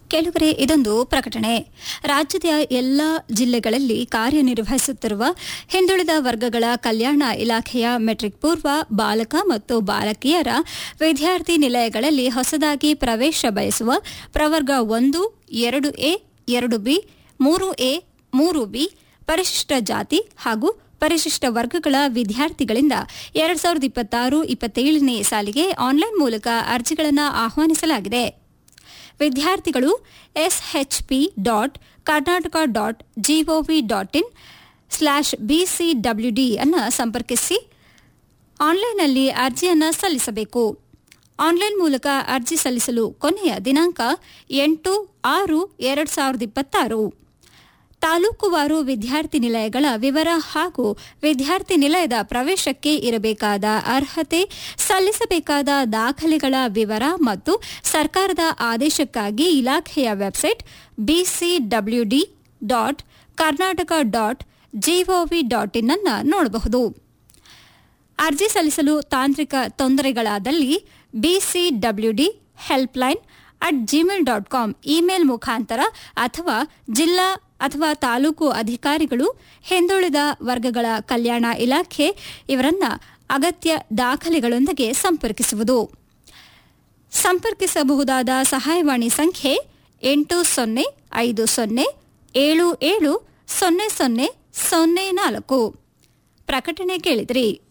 ಕೆಲವರೆ ಇದೊಂದು ಪ್ರಕಟಣೆ ರಾಜ್ಯದ ಎಲ್ಲ ಜಿಲ್ಲೆಗಳಲ್ಲಿ ಕಾರ್ಯನಿರ್ವಹಿಸುತ್ತಿರುವ ಹಿಂದುಳಿದ ವರ್ಗಗಳ ಕಲ್ಯಾಣ ಇಲಾಖೆಯ ಮೆಟ್ರಿಕ್ ಪೂರ್ವ ಬಾಲಕ ಮತ್ತು ಬಾಲಕಿಯರ ವಿದ್ಯಾರ್ಥಿ ನಿಲಯಗಳಲ್ಲಿ ಹೊಸದಾಗಿ ಪ್ರವೇಶ ಬಯಸುವ ಪ್ರವರ್ಗ ಒಂದು ಎರಡು ಎ ಎರಡು ಬಿ ಮೂರು ಎ ಮೂರು ಬಿ ಪರಿಶಿಷ್ಟ ಜಾತಿ ಹಾಗೂ ಪರಿಶಿಷ್ಟ ವರ್ಗಗಳ ವಿದ್ಯಾರ್ಥಿಗಳಿಂದ ಎರಡ್ ಸಾವಿರದ ಇಪ್ಪತ್ತಾರು ಇಪ್ಪತ್ತೇಳನೇ ಸಾಲಿಗೆ ಆನ್ಲೈನ್ ಮೂಲಕ ಅರ್ಜಿಗಳನ್ನು ಆಹ್ವಾನಿಸಲಾಗಿದೆ ವಿದ್ಯಾರ್ಥಿಗಳು SHP dot Karnataka dot GOV dot IN slash BCWD ಅನ್ನು ಸಂಪರ್ಕಿಸಿ ಆನ್ಲೈನ್ನಲ್ಲಿ ಅರ್ಜಿಯನ್ನು ಸಲ್ಲಿಸಬೇಕು ಆನ್ಲೈನ್ ಮೂಲಕ ಅರ್ಜಿ ಸಲ್ಲಿಸಲು ಕೊನೆಯ ದಿನಾಂಕ ಎಂಟು ಆರು ಎರಡು ಸಾವಿರದ ಇಪ್ಪತ್ತಾರು ತಾಲೂಕುವಾರು ವಿದ್ಯಾರ್ಥಿ ನಿಲಯಗಳ ವಿವರ ಹಾಗೂ ವಿದ್ಯಾರ್ಥಿ ನಿಲಯದ ಪ್ರವೇಶಕ್ಕೆ ಇರಬೇಕಾದ ಅರ್ಹತೆ ಸಲ್ಲಿಸಬೇಕಾದ ದಾಖಲೆಗಳ ವಿವರ ಮತ್ತು ಸರ್ಕಾರದ ಆದೇಶಕ್ಕಾಗಿ ಇಲಾಖೆಯ website BCWD dot Karnataka dot GOV dot IN ಅನ್ನು ನೋಡಬಹುದು ಅರ್ಜಿ ಸಲ್ಲಿಸಲು ತಾಂತ್ರಿಕ ತೊಂದರೆಗಳಾದಲ್ಲಿ BCWD helpline at Gmail dot com email ಮುಖಾಂತರ ಅಥವಾ ಜಿಲ್ಲಾ ಅಥವಾ ತಾಲೂಕು ಅಧಿಕಾರಿಗಳು ಹಿಂದುಳಿದ ವರ್ಗಗಳ ಕಲ್ಯಾಣ ಇಲಾಖೆ ಇವರನ್ನ ಅಗತ್ಯ ದಾಖಲೆಗಳೊಂದಿಗೆ ಸಂಪರ್ಕಿಸುವುದು ಸಂಪರ್ಕಿಸಬಹುದಾದ ಸಹಾಯವಾಣಿ ಸಂಖ್ಯೆ ಎಂಟು ಸೊನ್ನೆ ಐದು ಸೊನ್ನೆ ಏಳು ಏಳು ಸೊನ್ನೆ ಸೊನ್ನೆ ಸೊನ್ನೆ ನಾಲ್ಕು ಪ್ರಕಟಣೆ ಕೇಳಿದ್ರಿ